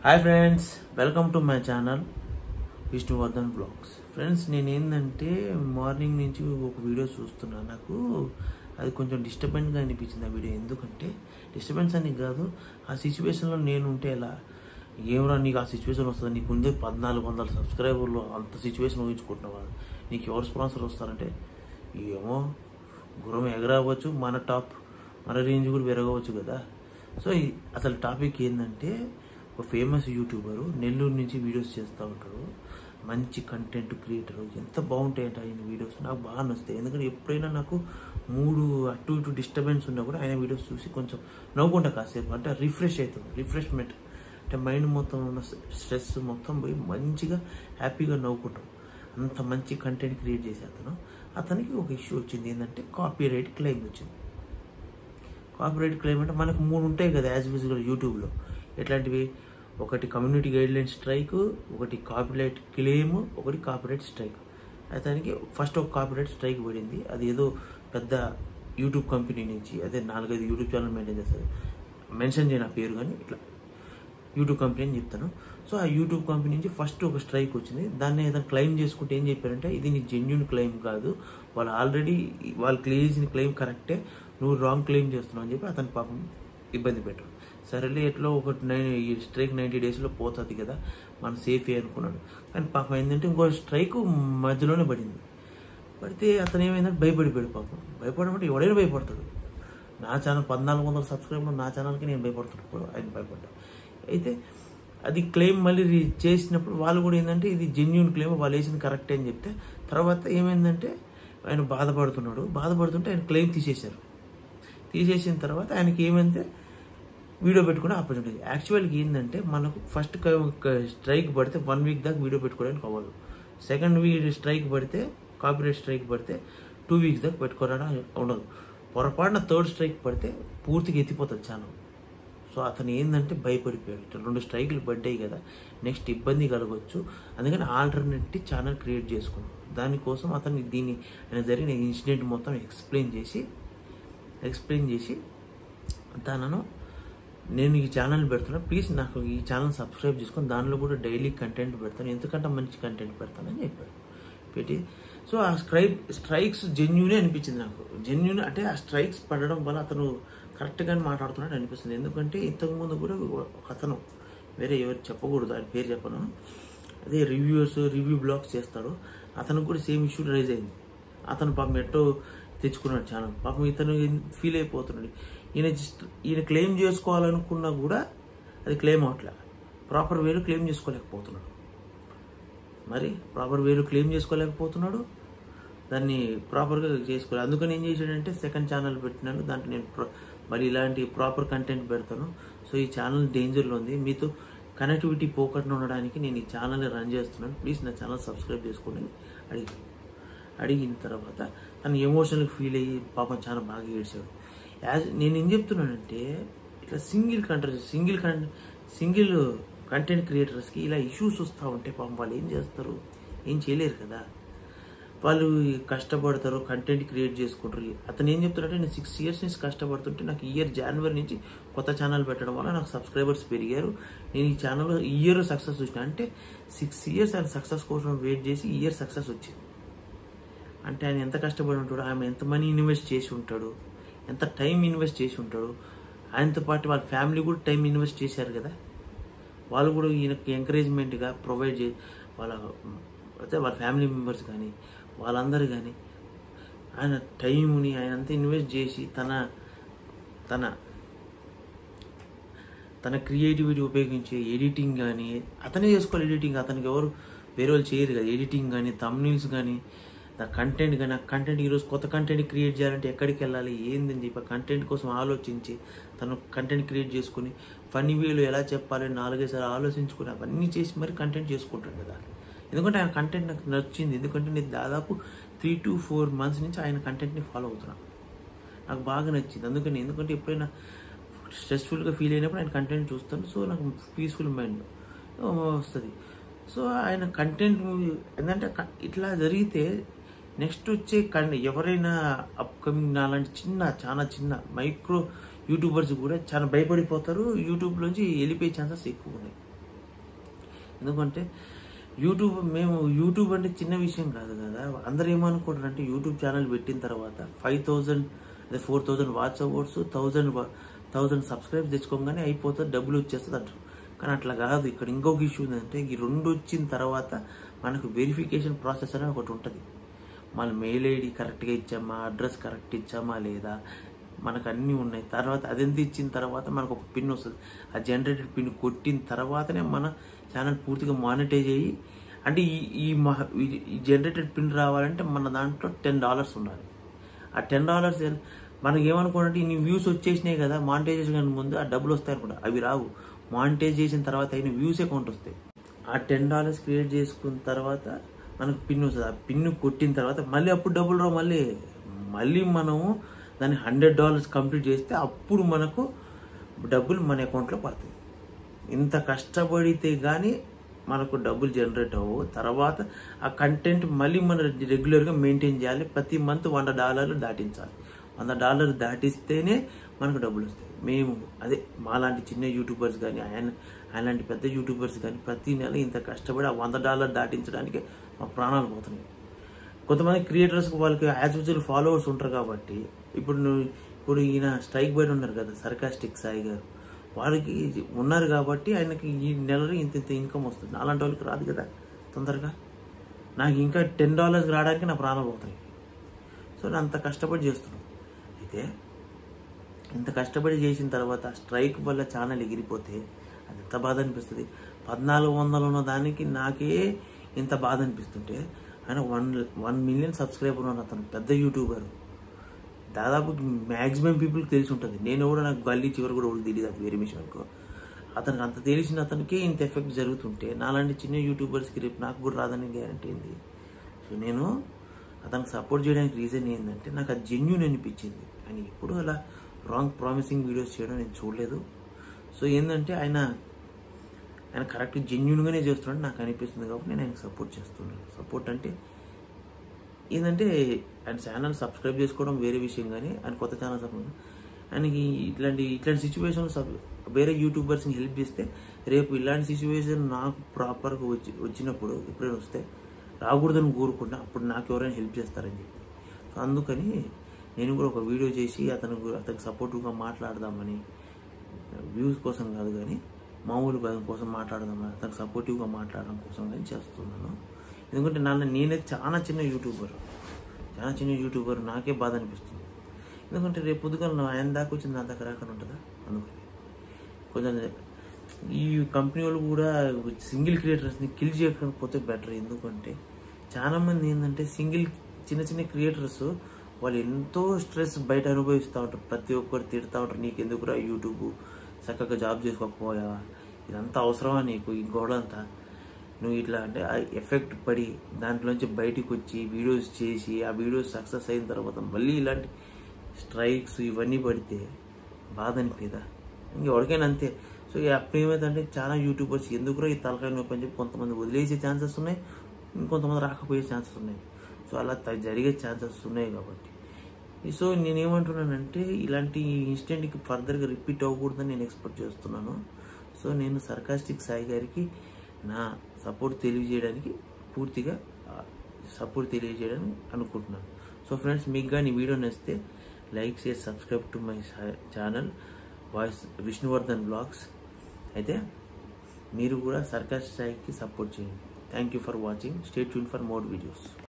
hi friends welcome to my channel Vishnuvardhan blogs friends నేను ఏంటంటే morning నుంచి ఒక వీడియో చూస్తున్నాను నాకు అది కొంచెం డిస్టర్బెన్స్గా అనిపించింది ఆ వీడియో ఎందుకంటే డిస్టర్బెన్స్ అని కాదు ఆ సిచ్యువేషన్లో నేను ఉంటే ఎలా ఏమరా నీకు ఆ సిచ్యువేషన్ వస్తుంది నీకు ఉందే పద్నాలుగు వందల సబ్స్క్రైబర్లు అంత సిచ్యువేషన్ ఊహించుకుంటున్నావా నీకు ఎవరు స్పాన్సర్ వస్తారంటే ఏమో గురం ఎగరవచ్చు మన టాప్ మన రేంజ్ కూడా పెరగవచ్చు కదా సో ఈ- అసలు టాపిక్ ఏంటంటే ఒక ఫేమస్ యూట్యూబరు నెల్లూరు నుంచి వీడియోస్ చేస్తూ ఉంటారు మంచి కంటెంట్ క్రియేటర్ ఎంత బాగుంటాయంట ఆయన వీడియోస్ నాకు బాగా నచ్చుతాయి ఎందుకంటే ఎప్పుడైనా నాకు మూడు అటు ఇటు డిస్టర్బెన్స్ ఉన్నా కూడా ఆయన వీడియోస్ చూసి కొంచెం నవ్వుకుంటా కాసేపు అంటే రిఫ్రెష్ అవుతుంది రిఫ్రెష్మెంట్ అంటే మైండ్ మొత్తం ఉన్న స్ట్రెస్ మొత్తం పోయి మంచిగా హ్యాపీగా నవ్వుకుంటాం అంత మంచి కంటెంట్ క్రియేట్ చేసే అతను అతనికి ఒక ఇష్యూ వచ్చింది ఏంటంటే కాపీ రైట్ క్లెయిమ్ వచ్చింది కాపీరైట్ క్లెయిమ్ అంటే మనకు మూడు ఉంటాయి కదా యాజ్ యూజువల్ యూట్యూబ్లో ఎట్లాంటివి ఒకటి కమ్యూనిటీ గైడ్లైన్ స్ట్రైక్ ఒకటి కాపీరైట్ క్లెయిమ్ ఒకటి కాపీరైట్ స్ట్రైక్ అతనికి ఫస్ట్ ఒక కాపీరైట్ స్ట్రైక్ పడింది అది ఏదో పెద్ద యూట్యూబ్ కంపెనీ నుంచి అదే నాలుగైదు యూట్యూబ్ ఛానల్ మెయింటైన్ చేస్తారు మెన్షన్ చేయను ఆ పేరు కానీ ఇట్లా యూట్యూబ్ కంపెనీ అని చెప్తాను సో ఆ యూట్యూబ్ కంపెనీ నుంచి ఫస్ట్ ఒక స్ట్రైక్ వచ్చింది దాన్ని ఏదైనా క్లెయిమ్ చేసుకుంటే ఏం చెప్పారంటే ఇది నీ జెన్యున్ క్లెయిమ్ కాదు వాళ్ళు ఆల్రెడీ వాళ్ళు క్లెయిమ్ చేసిన క్లెయిమ్ కరెక్టే నువ్వు రాంగ్ క్లెయిమ్ చేస్తున్నావు అని చెప్పి అతని పాపం ఇబ్బంది పెట్టాడు సరేలే ఎట్లో ఒక నైన్ ఈ స్ట్రైక్ నైంటీ డేస్లో పోతుంది కదా మనం సేఫే అనుకున్నాడు కానీ పాపం ఏంటంటే ఇంకో స్ట్రైక్ మధ్యలోనే పడింది పడితే అతను ఏమైందంటే భయపడిపోయాడు పాపం భయపడడం అంటే ఎవడైనా భయపడతాడు నా ఛానల్ పద్నాలుగు వందల సబ్స్క్రైబర్ నా ఛానల్కి నేను భయపడుతున్నాను ఇప్పుడు ఆయన భయపడ్డా అయితే అది క్లెయిమ్ మళ్ళీ రీ- చేసినప్పుడు వాళ్ళు కూడా ఏంటంటే ఇది జెన్యున్ క్లెయిమ్ వాళ్ళు వేసింది కరెక్టే అని చెప్తే తర్వాత ఏమైందంటే ఆయన బాధపడుతున్నాడు బాధపడుతుంటే ఆయన క్లెయిమ్ తీసేశారు తీసేసిన తర్వాత ఆయనకి ఏమైందంటే వీడియో పెట్టుకునే ఆపర్చునిటీ యాక్చువల్గా ఏంటంటే మనకు ఫస్ట్ స్ట్రైక్ పడితే వన్ వీక్ దాకా వీడియో పెట్టుకోవడానికి అవ్వదు సెకండ్ వీక్ స్ట్రైక్ పడితే కాపీరైట్ స్ట్రైక్ పడితే టూ వీక్స్ దాకా పెట్టుకోవడానికి ఉండదు పొరపాటున థర్డ్ స్ట్రైక్ పడితే పూర్తిగా ఎత్తిపోతుంది ఛానల్ సో అతను ఏంటంటే భయపడిపోయాడు ఇట్లా రెండు స్ట్రైకులు పడ్డాయి కదా నెక్స్ట్ ఇబ్బంది కలగవచ్చు అందుకని ఆల్టర్నేటివ్ ఛానల్ క్రియేట్ చేసుకున్నాం దానికోసం అతను దీన్ని ఆయన జరిగిన ఇన్సిడెంట్ మొత్తం ఎక్స్ప్లెయిన్ చేసి ఎక్స్ప్లెయిన్ చేసి తనను నేను ఈ ఛానల్ పెడుతున్నా ప్లీజ్ నాకు ఈ ఛానల్ సబ్స్క్రైబ్ చేసుకొని దానిలో కూడా డైలీ కంటెంట్ పెడతాను ఎంతకంటే మంచి కంటెంట్ పెడతానని చెప్పాడు పెట్టి సో ఆ స్ట్రైక్ స్ట్రైక్స్ జెన్యునే అనిపించింది నాకు జెన్యున్ అంటే ఆ స్ట్రైక్స్ పడడం వల్ల అతను కరెక్ట్గానే మాట్లాడుతున్నాడు అనిపిస్తుంది ఎందుకంటే ఇంతకుముందు కూడా ఒక అతను వేరే ఎవరు చెప్పకూడదు ఆయన పేరు చెప్పను అదే రివ్యూవర్స్ రివ్యూ బ్లాగ్స్ చేస్తాడు అతనికి కూడా సేమ్ ఇష్యూ రైజ్ అయింది అతను పాపం ఎట్టో తెచ్చుకున్నాడు ఛానల్ పాపం ఇతను ఫీల్ అయిపోతున్నాడు ఈయన జస్ట్ ఈయన క్లెయిమ్ చేసుకోవాలనుకున్నా కూడా అది క్లెయిమ్ అవట్లే ప్రాపర్ వేలో క్లెయిమ్ చేసుకోలేకపోతున్నాడు మరి ప్రాపర్ వేలో క్లెయిమ్ చేసుకోలేకపోతున్నాడు దాన్ని ప్రాపర్గా చేసుకోలేదు అందుకని ఏం చేశాడంటే సెకండ్ ఛానల్ పెట్టినాను దాంట్లో నేను ప్ర- మరి ఇలాంటి ప్రాపర్ కంటెంట్ పెడతాను సో ఈ ఛానల్ డేంజర్లో ఉంది మీతో కనెక్టివిటీ పోకుండా ఉండడానికి నేను ఈ ఛానల్ని రన్ చేస్తున్నాను ప్లీజ్ నా ఛానల్ సబ్స్క్రైబ్ చేసుకోండి అని అడిగాను అడిగిన తర్వాత తను ఎమోషనల్ ఫీల్ అయ్యి పాపం చాలా బాగా ఏడ్చాడు యాజ్ నేను ఏం చెప్తున్నానంటే ఇట్లా సింగిల్ కంట్రీ సింగిల్ కం సింగిల్ కంటెంట్ క్రియేటర్స్కి ఇలా ఇష్యూస్ వస్తూ ఉంటే పాపం వాళ్ళు ఏం చేస్తారు ఏం చేయలేరు కదా వాళ్ళు కష్టపడతారు కంటెంట్ క్రియేట్ చేసుకుంటారు అతను ఏం చెప్తున్నాడంటే నేను సిక్స్ ఇయర్స్ నుంచి కష్టపడుతుంటే నాకు ఇయర్ జనవరి నుంచి కొత్త ఛానల్ పెట్టడం వల్ల నాకు సబ్స్క్రైబర్స్ పెరిగారు నేను ఈ ఛానల్లో ఇయర్ సక్సెస్ వచ్చిన అంటే సిక్స్ ఇయర్స్ ఆయన సక్సెస్ కోసం వెయిట్ చేసి ఇయర్ సక్సెస్ వచ్చింది అంటే ఆయన ఎంత కష్టపడి ఉంటాడు ఆమె ఎంత మనీ ఇన్వెస్ట్ చేసి ఉంటాడు ఎంత టైం ఇన్వెస్ట్ చేసి ఉంటాడు ఆయనతో పాటు వాళ్ళ ఫ్యామిలీ కూడా టైం ఇన్వెస్ట్ చేశారు కదా వాళ్ళు కూడా ఈయనకి ఎంకరేజ్మెంట్గా ప్రొవైడ్ చే వాళ్ళ అయితే వాళ్ళ ఫ్యామిలీ మెంబర్స్ కానీ వాళ్ళందరూ కానీ ఆయన టైంని ఆయన అంతా ఇన్వెస్ట్ చేసి తన తన తన క్రియేటివిటీ ఉపయోగించి ఎడిటింగ్ కానీ అతనే చేసుకోవాలి ఎడిటింగ్ అతనికి ఎవరు వేరే వాళ్ళు చేయరు కదా ఎడిటింగ్ కానీ తమ్నీల్స్ కానీ ద కంటెంట్ కానీ ఆ కంటెంట్ ఈరోజు కొత్త కంటెంట్ క్రియేట్ చేయాలంటే ఎక్కడికి వెళ్ళాలి ఏందని చెప్పి ఆ కంటెంట్ కోసం ఆలోచించి తను కంటెంట్ క్రియేట్ చేసుకుని ఫన్నీ వేలో ఎలా చెప్పాలి నాలుగైదు ఆలోచించుకుని అవన్నీ చేసి మరి కంటెంట్ చేసుకుంటాడు కదా ఎందుకంటే ఆయన కంటెంట్ నాకు నచ్చింది ఎందుకంటే నేను దాదాపు త్రీ టు ఫోర్ మంత్స్ నుంచి ఆయన కంటెంట్ని ఫాలో అవుతున్నాను నాకు బాగా నచ్చింది అందుకని ఎందుకంటే ఎప్పుడైనా స్ట్రెస్ఫుల్గా ఫీల్ అయినప్పుడు ఆయన కంటెంట్ చూస్తాను సో నాకు పీస్ఫుల్ మైండ్ వస్తుంది సో ఆయన కంటెంట్ ఏంటంటే క- ఇట్లా జరిగితే నెక్స్ట్ వచ్చే కన్ ఎవరైనా అప్కమింగ్ నాలాంటి చిన్న చాలా చిన్న మైక్రో యూట్యూబర్స్ కూడా చాలా భయపడిపోతారు యూట్యూబ్లోంచి వెళ్ళిపోయే ఛాన్సెస్ ఎక్కువ ఉన్నాయి ఎందుకంటే యూట్యూబ్ మేము యూట్యూబ్ అంటే చిన్న విషయం కాదు కదా అందరూ ఏమనుకుంటారు అంటే యూట్యూబ్ ఛానల్ పెట్టిన తర్వాత ఫైవ్ థౌజండ్ అదే four thousand watch hours thousand thousand subscribe తెచ్చుకోగానే అయిపోతుంది డబ్బులు వచ్చేస్తుంది అంటారు కానీ అట్లా కాదు ఇక్కడ ఇంకొక ఇష్యూ ఏంటంటే ఈ రెండు వచ్చిన తర్వాత మనకు వెరిఫికేషన్ ప్రాసెస్ అనేది ఒకటి ఉంటుంది మన మెయిల్ ఐడి కరెక్ట్గా ఇచ్చామా అడ్రస్ కరెక్ట్ ఇచ్చామా లేదా మనకు అన్నీ ఉన్నాయి తర్వాత అదెంత ఇచ్చిన తర్వాత మనకు ఒక పిన్ వస్తుంది ఆ జనరేటెడ్ పిన్ కొట్టిన తర్వాతనే మన ఛానల్ పూర్తిగా మానిటైజ్ అయ్యి అంటే ఈ ఈ మహ- ఈ- ఈ జనరేటెడ్ పిన్ రావాలంటే మన దాంట్లో టెన్ డాలర్స్ ఉండాలి ఆ టెన్ డాలర్స్ మనకి ఏమనుకోండి ఇన్ని వ్యూస్ వచ్చేసినాయి కదా మానిటైజేషన్ ముందు ఆ డబ్బులు వస్తాయి అనుకుంటా అవి రావు మానిటైజ్ చేసిన తర్వాత అయిన వ్యూస్ అకౌంట్ వస్తాయి ఆ టెన్ డాలర్స్ క్రియేట్ చేసుకున్న తర్వాత మనకు పిన్ వస్తుంది ఆ పిన్ కొట్టిన తర్వాత మళ్ళీ అప్పుడు డబ్బులు రావు మళ్ళీ మళ్ళీ మనము దాన్ని హండ్రెడ్ డాలర్స్ కంప్లీట్ చేస్తే అప్పుడు మనకు డబ్బులు మన అకౌంట్లో పడతాయి ఇంత కష్టపడితే కానీ మనకు డబ్బులు జనరేట్ అవ్వవు తర్వాత ఆ కంటెంట్ మళ్ళీ మనం రెగ్యులర్గా మెయింటైన్ చేయాలి ప్రతి మంత్ వంద డాలర్లు దాటించాలి వంద డాలర్లు దాటిస్తేనే మనకు డబ్బులు వస్తాయి మేము అదే మాలాంటి చిన్న యూట్యూబర్స్ కానీ ఆయన ఆయన లాంటి పెద్ద యూట్యూబర్స్ కానీ ప్రతి నెల ఇంత కష్టపడి ఆ వంద డాలర్ దాటించడానికి మా ప్రాణాలు పోతున్నాయి కొంతమంది క్రియేటర్స్ వాళ్ళకి యాజ్ యూజువల్ ఫాలోవర్స్ ఉంటారు కాబట్టి ఇప్పుడు నువ్వు ఇప్పుడు ఈయన స్ట్రైక్ బయట ఉన్నారు కదా సర్కాస్టిక్ సాయి గారు వాళ్ళకి ఉన్నారు కాబట్టి ఆయనకి ఈ నెలలో ఇంత ఇంత ఇన్కమ్ వస్తుంది అలాంటి వాళ్ళకి రాదు కదా తొందరగా నాకు ఇంకా టెన్ డాలర్స్ రావడానికి నా ప్రాణం పోతాయి సో నేను అంత కష్టపడి చేస్తున్నాను అయితే ఇంత కష్టపడి చేసిన తర్వాత స్ట్రైక్ వల్ల ఛానల్ ఎగిరిపోతే అది ఎంత బాధ అనిపిస్తుంది పద్నాలుగు వందలు ఉన్న దానికి నాకే ఇంత బాధ అనిపిస్తుంటే ఆయన వన్ వన్ మిలియన్ సబ్స్క్రైబర్ ఉన్న అతను పెద్ద యూట్యూబర్ దాదాపు మ్యాక్సిమం పీపుల్కి తెలిసి ఉంటుంది నేను కూడా నాకు గల్లీ చివరి కూడా ఒకటి తెలియదు అది వేరే విషయం అనుకో అతనికి అంత తెలిసిన అతనికే ఇంత ఎఫెక్ట్ జరుగుతుంటే నాలాంటి చిన్న యూట్యూబర్స్కి రేపు నాకు కూడా రాదని గ్యారంటీ ఏంది సో నేను అతనికి సపోర్ట్ చేయడానికి రీజన్ ఏంటంటే నాకు అది జెన్యున్ అనిపించింది ఆయన ఎప్పుడు అలా రాంగ్ ప్రామిసింగ్ వీడియోస్ చేయడం నేను చూడలేదు సో ఏంటంటే ఆయన ఆయన కరెక్ట్ జెన్యున్గానే చేస్తున్నాడు నాకు అనిపిస్తుంది కాబట్టి నేను ఆయనకు సపోర్ట్ చేస్తున్నాను సపోర్ట్ అంటే ఏంటంటే ఆయన ఛానల్ సబ్స్క్రైబ్ చేసుకోవడం వేరే విషయం కానీ ఆయన కొత్త ఛానల్ సబ్స్క్రైబ్ ఆయనకి ఇట్లాంటి ఇట్లాంటి సిచ్యువేషన్ వేరే యూట్యూబర్స్ని హెల్ప్ చేస్తే రేపు ఇలాంటి సిచ్యువేషన్ నాకు ప్రాపర్గా వచ్చి వచ్చినప్పుడు ఎప్పుడైనా వస్తే రాకూడదని కోరుకుంటా అప్పుడు నాకు ఎవరైనా హెల్ప్ చేస్తారని చెప్పి సో అందుకని నేను కూడా ఒక వీడియో చేసి అతను అతనికి సపోర్టివ్గా మాట్లాడదామని వ్యూస్ కోసం కాదు కానీ మామూలుగా అతని కోసం మాట్లాడదామని అతనికి సపోర్టివ్గా మాట్లాడడం కోసం కానీ చేస్తున్నాను ఎందుకంటే నన్ను నేనే చాలా చిన్న యూట్యూబర్ చాలా చిన్న యూట్యూబర్ నాకే బాధ అనిపిస్తుంది ఎందుకంటే రేపు పొద్దుగా ఆయన దాకా వచ్చింది నా దగ్గర రాకుండా ఉంటుందా అందుకని కొంచెం ఈ కంపెనీ వాళ్ళు కూడా సింగిల్ క్రియేటర్స్ని కిల్ చేయకపోతే బెటర్ ఎందుకంటే చాలామంది ఏంటంటే సింగిల్ చిన్న చిన్న క్రియేటర్స్ వాళ్ళు ఎంతో స్ట్రెస్ బయట అనుభవిస్తూ ఉంటారు ప్రతి ఒక్కరు తిడతా ఉంటారు నీకు ఎందుకురా యూట్యూబ్ చక్కగా జాబ్ చేసుకోకపోయావా ఇదంతా అవసరమా నీకు ఈ గోడంతా నువ్వు ఇట్లా అంటే ఆ ఎఫెక్ట్ పడి దాంట్లోంచి బయటికి వచ్చి వీడియోస్ చేసి ఆ వీడియోస్ సక్సెస్ అయిన తర్వాత మళ్ళీ ఇలాంటి స్ట్రైక్స్ ఇవన్నీ పడితే బాధ అనిపిదా ఇంకెవరికైనా అంతే సో ఈ అప్పుడు ఏమైందంటే చాలా యూట్యూబర్స్ ఎందుకురా ఈ తలకాయ నొప్పి అని చెప్పి కొంతమంది వదిలేసే ఛాన్సెస్ ఉన్నాయి ఇంకొంతమంది రాకపోయే ఛాన్సెస్ ఉన్నాయి సో అలా త- జరిగే ఛాన్సెస్ ఉన్నాయి కాబట్టి సో నేనేమంటున్నానంటే ఇలాంటి ఇన్సిడెంట్కి ఫర్దర్గా రిపీట్ అవ్వకూడదని నేను ఎక్స్పెక్ట్ చేస్తున్నాను సో నేను సర్కాస్టిక్ సాయి గారికి నా సపోర్ట్ తెలియజేయడానికి పూర్తిగా సపోర్ట్ తెలియజేయడానికి అనుకుంటున్నాను సో ఫ్రెండ్స్ మీకు కానీ ఈ వీడియో నచ్చితే లైక్ చేసి subscribe to my channel voice Vishnuvardhan blogs అయితే మీరు కూడా సర్కాస్ సాయికి సపోర్ట్ చేయండి thank you for watching stay tune for more videos